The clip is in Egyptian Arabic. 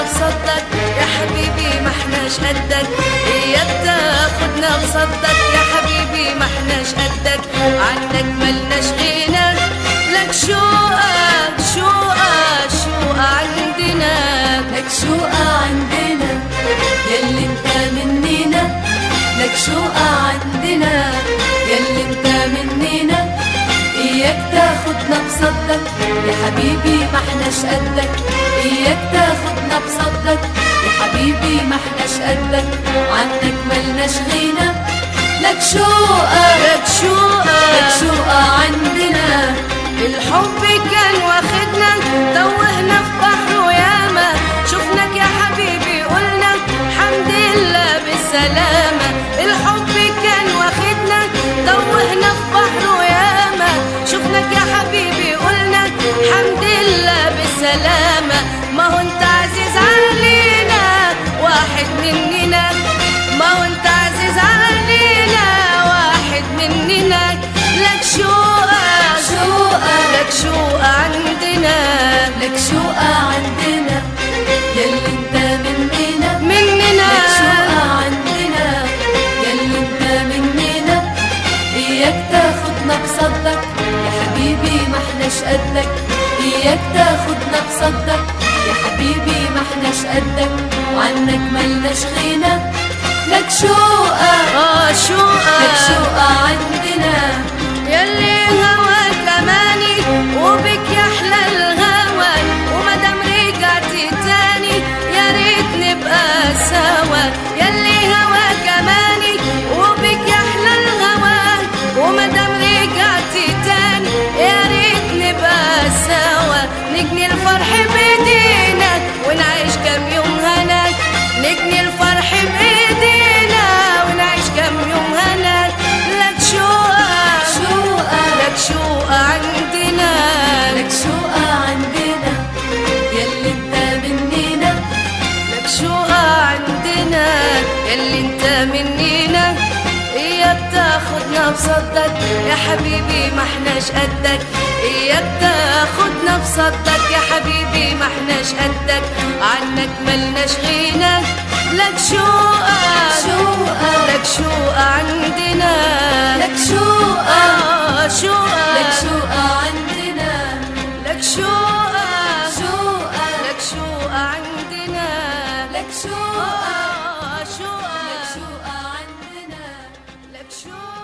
بصدك يا حبيبي ما احناش قدك اياك تاخدنا بصدك يا حبيبي ما احناش قدك عنك ملناش غنى لك شوقك شوقك شوق عندنا لك شوقة عندنا يلي انت مننا لك شوقة عندنا يلي انت مننا اياك تاخدنا بصدك يا حبيبي ما احناش قدك اياك تاخدنا بصدك يا حبيبي ما احناش قدك عنك ملناش غنى لك شوقة لك شوقك لك شوقة عندنا الحب كان واخدنا توهنا في بحر وياما شفناك يا حبيبي قلنا الحمد لله بالسلامة الحب كان واخدنا توهنا في بحر وياما شفناك يا حبيبي قلنا الحمد لله بالسلامة ما هو انت عزيز علينا واحد مننا ما هو انت عزيز علينا واحد مننا لك شوقك شوقة لك شوق عندنا لك شوقة عندنا يلي انت مننا مننا لك شوقة عندنا يلي انت مننا اياك تاخدنا بصدك يا حبيبي ما احناش قدك اياك تاخدنا بصدك يا حبيبي ما احناش قدك وعنك ملناش غنى لك شوقة اه شوقك لك شوقة عندنا يلي هواك اماني وبك يحلى الهوى ومادام رجعتي تاني يا ريت نبقى سوا يلي هواك اماني وبك يحلى الهوى ومادام رجعتي تاني يا ريت نبقى سوا نجني الفرح بايدينا ونعيش كام يوم هنا نجني الفرح بايدينا ونعيش كام يوم هنا لك شوقك شوقة لك شوق عندنا لك شوقة عندنا يلي انت مننا لك شوق عندنا يلي انت منينا اياك تاخدنا بصدك يا حبيبي ما احناش قدك اياك تاخدنا بصدك يا حبيبي ما احناش قدك عنك ملناش غنى لك شوقك شوقة لك شوق عندنا لك شوقة آه شوقك لك شوقة عندنا لك شوقك شوقة لك شوق عندنا لك شوقة آه لك شوقك شوقة عندنا لك شوق